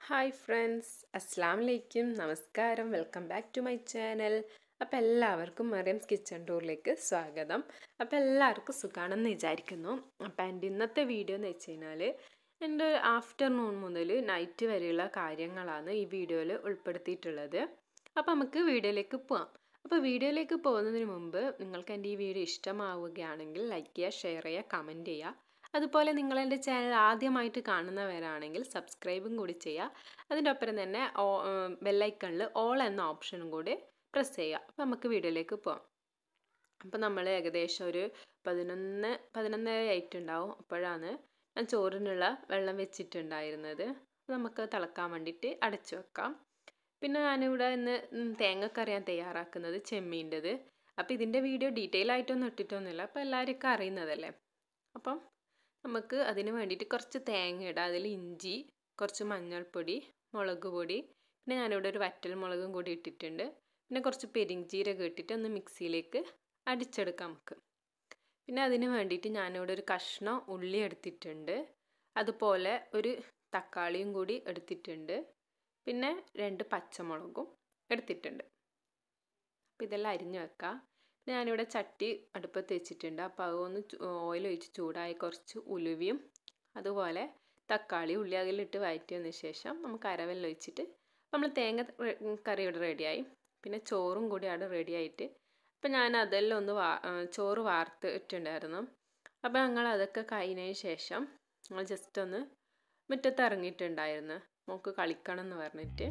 hi friends അസ്സാം വലൈക്കും നമസ്കാരം welcome back to my channel അപ്പോൾ എല്ലാവർക്കും മറിയംസ് കിച്ചൺ ടൂറിലേക്ക് സ്വാഗതം അപ്പോൾ എല്ലാവർക്കും സുഖമാണെന്ന് വിചാരിക്കുന്നു അപ്പോൾ എൻ്റെ ഇന്നത്തെ വീഡിയോ എന്ന് വെച്ച് കഴിഞ്ഞാൽ എൻ്റെ ആഫ്റ്റർനൂൺ മുതൽ നൈറ്റ് വരെയുള്ള കാര്യങ്ങളാണ് ഈ വീഡിയോയിൽ ഉൾപ്പെടുത്തിയിട്ടുള്ളത് അപ്പോൾ നമുക്ക് വീഡിയോയിലേക്ക് പോവാം അപ്പോൾ വീഡിയോയിലേക്ക് പോകുന്നതിന് മുമ്പ് നിങ്ങൾക്ക് എൻ്റെ ഈ വീഡിയോ ഇഷ്ടമാവുകയാണെങ്കിൽ ലൈക്ക് ചെയ്യുക ഷെയർ ചെയ്യുക കമൻറ്റ് ചെയ്യുക അതുപോലെ നിങ്ങൾ എൻ്റെ ചാനൽ ആദ്യമായിട്ട് കാണുന്നവരാണെങ്കിൽ സബ്സ്ക്രൈബും കൂടി ചെയ്യുക അതിൻ്റെ ഒപ്പം തന്നെ ബെല്ലൈക്കണിൽ ഓൾ എന്ന ഓപ്ഷനും കൂടി പ്രസ് ചെയ്യുക അപ്പോൾ നമുക്ക് വീഡിയോയിലേക്ക് പോകാം അപ്പോൾ നമ്മൾ ഏകദേശം ഒരു പതിനൊന്ന് പതിനൊന്നര ആയിട്ടുണ്ടാവും അപ്പോഴാണ് ഞാൻ ചോറിനുള്ള വെള്ളം വെച്ചിട്ടുണ്ടായിരുന്നത് നമുക്ക് തിളക്കാൻ വേണ്ടിയിട്ട് അടച്ചു വെക്കാം പിന്നെ ഞാനിവിടെ ഇന്ന് തേങ്ങക്കറി ഞാൻ തയ്യാറാക്കുന്നത് ചെമ്മീൻ്റെത് അപ്പോൾ ഇതിൻ്റെ വീഡിയോ ഡീറ്റെയിൽ ആയിട്ടൊന്നും ഇട്ടിട്ടൊന്നുമില്ല അപ്പോൾ എല്ലാവർക്കും അറിയുന്നതല്ലേ അപ്പം നമുക്ക് അതിന് വേണ്ടിയിട്ട് കുറച്ച് തേങ്ങ ഇടാം അതിൽ ഇഞ്ചി കുറച്ച് മഞ്ഞൾപ്പൊടി മുളക് പൊടി പിന്നെ ഞാനിവിടെ ഒരു വറ്റൽ മുളകും കൂടി ഇട്ടിട്ടുണ്ട് പിന്നെ കുറച്ച് പെരിഞ്ചീരകം ഇട്ടിട്ട് ഒന്ന് മിക്സിയിലേക്ക് അടിച്ചെടുക്കാം നമുക്ക് പിന്നെ അതിന് വേണ്ടിയിട്ട് ഞാനിവിടെ ഒരു കഷ്ണം ഉള്ളി എടുത്തിട്ടുണ്ട് അതുപോലെ ഒരു തക്കാളിയും കൂടി എടുത്തിട്ടുണ്ട് പിന്നെ രണ്ട് പച്ചമുളകും എടുത്തിട്ടുണ്ട് അപ്പോൾ ഇതെല്ലാം അരിഞ്ഞു വെക്കാം പിന്നെ ഞാനിവിടെ ചട്ടി അടുപ്പത്ത് വെച്ചിട്ടുണ്ട് അപ്പോൾ അതൊന്ന് ഓയിൽ ഒഴിച്ച് ചൂടായി കുറച്ച് ഉലുവയും അതുപോലെ തക്കാളി ഉള്ളി അതിലിട്ട് വഴറ്റിയതിന് ശേഷം നമുക്ക് അരവെല്ലാം ഒഴിച്ചിട്ട് നമ്മൾ തേങ്ങ കറി ഇവിടെ റെഡിയായി പിന്നെ ചോറും കൂടി അവിടെ റെഡി ആയിട്ട് അപ്പം ഞാൻ അതെല്ലാം ഒന്ന് വാ ചോറ് വാർത്തിട്ടുണ്ടായിരുന്നു അപ്പോൾ ഞങ്ങൾ അതൊക്കെ കഴിഞ്ഞതിന് ശേഷം ഞങ്ങൾ ജസ്റ്റ് ഒന്ന് മുറ്റത്ത് ഇറങ്ങിയിട്ടുണ്ടായിരുന്നു നമുക്ക് കളിക്കണം എന്ന് പറഞ്ഞിട്ട്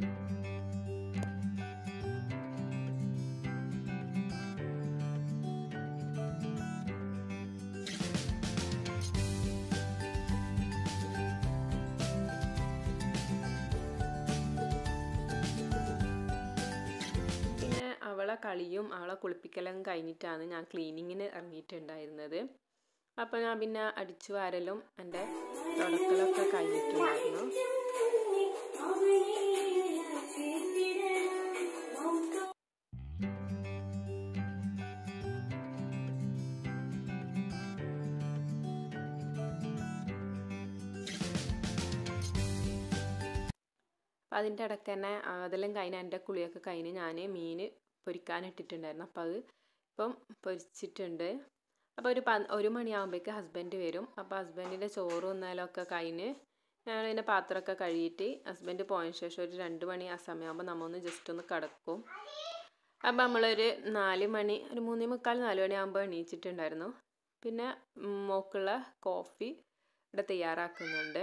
പിന്നെ അവളെ കളിയും അവളെ കുളിപ്പിക്കലും കഴിഞ്ഞിട്ടാണ് ഞാൻ ക്ലീനിങ്ങിന് ഇറങ്ങിയിട്ടുണ്ടായിരുന്നത് അപ്പോൾ ഞാൻ പിന്നെ അടിച്ചു വാരലും എൻ്റെ തുടക്കലൊക്കെ കഴിഞ്ഞിട്ടുണ്ടായിരുന്നു അപ്പോൾ അതിൻ്റെ ഇടയ്ക്ക് തന്നെ അതെല്ലാം കഴിഞ്ഞ് എൻ്റെ കുളിയൊക്കെ കഴിഞ്ഞ് ഞാൻ മീൻ പൊരിക്കാനിട്ടിട്ടുണ്ടായിരുന്നു അപ്പോൾ അത് ഇപ്പം പൊരിച്ചിട്ടുണ്ട് അപ്പോൾ ഒരു പ ഒരു മണിയാകുമ്പോഴേക്ക് ഹസ്ബൻഡ് വരും അപ്പോൾ ഹസ്ബൻഡിൻ്റെ ചോറ് തിന്നാലൊക്കെ കഴിഞ്ഞ് ഞാൻ അതിൻ്റെ പാത്രമൊക്കെ കഴുകിയിട്ട് ഹസ്ബൻഡ് പോയതിന് ശേഷം ഒരു രണ്ട് മണി ആ സമയമാകുമ്പോൾ നമ്മൾ ഒന്ന് ജസ്റ്റ് ഒന്ന് കിടക്കും അപ്പോൾ നമ്മളൊരു നാല് മണി ഒരു മൂന്നേ മുക്കാൽ നാല് മണിയാകുമ്പോൾ എണീച്ചിട്ടുണ്ടായിരുന്നു പിന്നെ മോക്കുള്ള കോഫി ഇവിടെ തയ്യാറാക്കുന്നുണ്ട്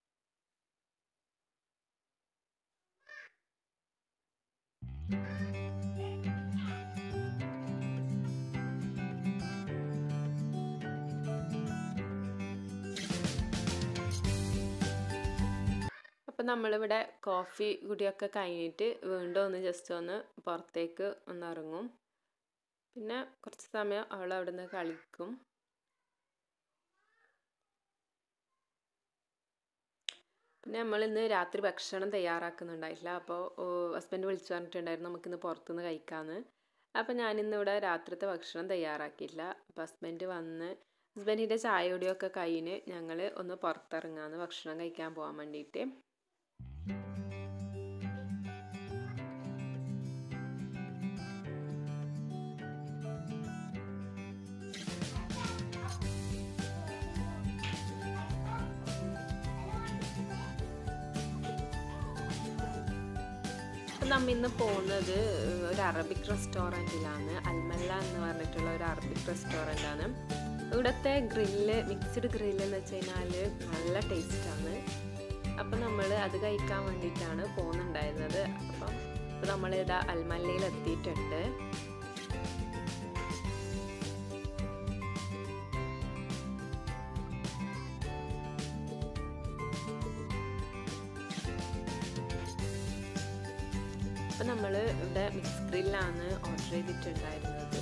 അപ്പം നമ്മളിവിടെ കോഫി കുടിയൊക്കെ കഴിഞ്ഞിട്ട് വീണ്ടും ഒന്ന് ജസ്റ്റ് ഒന്ന് പുറത്തേക്ക് ഒന്ന് ഇറങ്ങും പിന്നെ കുറച്ച് സമയം അവൾ അവിടെ നിന്ന് കളിക്കും പിന്നെ നമ്മൾ ഇന്ന് രാത്രി ഭക്ഷണം തയ്യാറാക്കുന്നുണ്ടായിട്ടില്ല അപ്പോൾ ഹസ്ബൻഡ് വിളിച്ചു പറഞ്ഞിട്ടുണ്ടായിരുന്നു നമുക്കിന്ന് പുറത്തുനിന്ന് കഴിക്കാമെന്ന് അപ്പോൾ ഞാനിന്നിവിടെ രാത്രിത്തെ ഭക്ഷണം തയ്യാറാക്കിയില്ല അപ്പോൾ ഹസ്ബൻഡ് വന്ന് ഹസ്ബൻഡിൻ്റെ ചായ കുടിയൊക്കെ കഴിഞ്ഞ് ഞങ്ങൾ ഒന്ന് പുറത്തിറങ്ങാമെന്ന് ഭക്ഷണം കഴിക്കാൻ പോകാൻ വേണ്ടിയിട്ട് നമ്മ ഇന്ന് പോകുന്നത് ഒരു അറബിക് റെസ്റ്റോറൻറ്റിലാണ് അൽമല്ല എന്ന് പറഞ്ഞിട്ടുള്ള ഒരു അറബിക് റെസ്റ്റോറൻ്റാണ് ഇവിടുത്തെ ഗ്രില്ല് മിക്സ്ഡ് ഗ്രില്ല് എന്ന് വെച്ച് കഴിഞ്ഞാൽ നല്ല ടേസ്റ്റാണ് അപ്പം നമ്മൾ അത് കഴിക്കാൻ വേണ്ടിയിട്ടാണ് പോകുന്നുണ്ടായിരുന്നത് അപ്പം ഇപ്പം നമ്മളിവിടെ അൽമല്ലയിൽ എത്തിയിട്ടുണ്ട് അപ്പം നമ്മൾ ഇവിടെ മിക്സ് ഗ്രില്ലാണ് ഓർഡർ ചെയ്തിട്ടുണ്ടായിരുന്നത്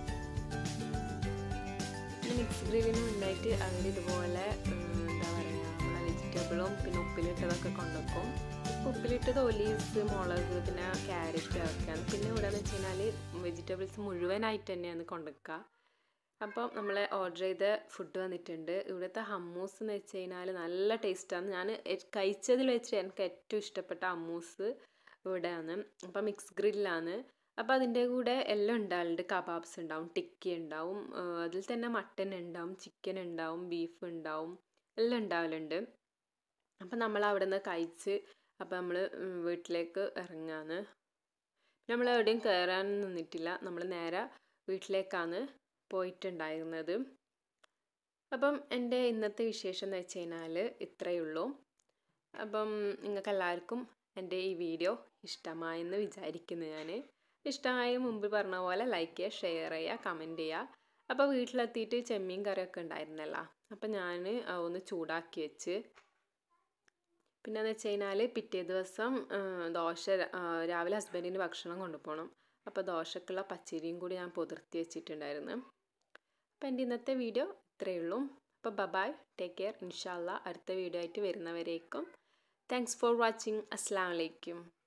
പിന്നെ മിക്സ് ഗ്രില്ലിന് മുന്നായിട്ട് അവർ ഇതുപോലെ എന്താ പറയുക നമ്മളെ വെജിറ്റബിളും പിന്നെ ഉപ്പിലിട്ടതൊക്കെ കൊണ്ടുവെക്കും ഉപ്പിലിട്ടത് ഒലീവ്സ് മുളക് പിന്നെ ക്യാരറ്റ് ഒക്കെയാണ് പിന്നെ ഇവിടെ എന്ന് വെച്ച് കഴിഞ്ഞാൽ വെജിറ്റബിൾസ് മുഴുവനായിട്ട് തന്നെയാണ് കൊണ്ടുവെക്കുക അപ്പം നമ്മൾ ഓർഡർ ചെയ്ത ഫുഡ് വന്നിട്ടുണ്ട് ഇവിടുത്തെ ഹമ്മൂസ് എന്ന് വെച്ച് കഴിഞ്ഞാൽ നല്ല ടേസ്റ്റാണ് ഞാൻ കഴിച്ചതിൽ വെച്ച് എനിക്ക് ഏറ്റവും ഇഷ്ടപ്പെട്ട ഹമ്മൂസ് ഇവിടെയാണ് അപ്പം മിക്സ് ഗ്രില്ലാണ് അപ്പോൾ അതിൻ്റെ കൂടെ എല്ലാം ഉണ്ടാവലുണ്ട് കബാബ്സ് ഉണ്ടാവും ടിക്കി ഉണ്ടാവും അതിൽ തന്നെ മട്ടൻ ഉണ്ടാവും ചിക്കൻ ഉണ്ടാവും ബീഫ് ഉണ്ടാവും എല്ലാം ഉണ്ടാവലുണ്ട് അപ്പം നമ്മൾ അവിടെ നിന്ന് കഴിച്ച് അപ്പോൾ നമ്മൾ വീട്ടിലേക്ക് ഇറങ്ങാണ് നമ്മൾ എവിടെയും കയറാൻ നിന്നിട്ടില്ല നമ്മൾ നേരെ വീട്ടിലേക്കാണ് പോയിട്ടുണ്ടായിരുന്നത് അപ്പം എൻ്റെ ഇന്നത്തെ വിശേഷം എന്ന് വെച്ച് കഴിഞ്ഞാൽ ഇത്രയേ ഉള്ളൂ അപ്പം നിങ്ങൾക്ക് എല്ലാവർക്കും എൻ്റെ ഈ വീഡിയോ ഇഷ്ടമായെന്ന് വിചാരിക്കുന്നു ഞാൻ ഇഷ്ടമായ മുമ്പ് പറഞ്ഞ പോലെ ലൈക്ക് ചെയ്യുക ഷെയർ ചെയ്യുക കമൻറ്റ് ചെയ്യുക അപ്പോൾ വീട്ടിലെത്തിയിട്ട് ചെമ്മീൻ കറിയൊക്കെ ഉണ്ടായിരുന്നല്ലോ അപ്പം ഞാൻ ഒന്ന് ചൂടാക്കി വെച്ച് പിന്നെ എന്ന് വെച്ച് കഴിഞ്ഞാൽ പിറ്റേ ദിവസം ദോശ രാവിലെ ഹസ്ബൻഡിന് ഭക്ഷണം കൊണ്ടുപോകണം അപ്പോൾ ദോശക്കുള്ള പച്ചരിയും കൂടി ഞാൻ പുതിർത്തി വെച്ചിട്ടുണ്ടായിരുന്നു അപ്പോൾ എൻ്റെ ഇന്നത്തെ വീഡിയോ ഇത്രയേ ഉള്ളൂ അപ്പോൾ ബബായ് ടേക്ക് കെയർ ഇൻഷാല്ല അടുത്ത വീഡിയോ ആയിട്ട് വരുന്നവരേക്കും താങ്ക്സ് ഫോർ വാച്ചിങ് അസ്സാം വലൈക്കും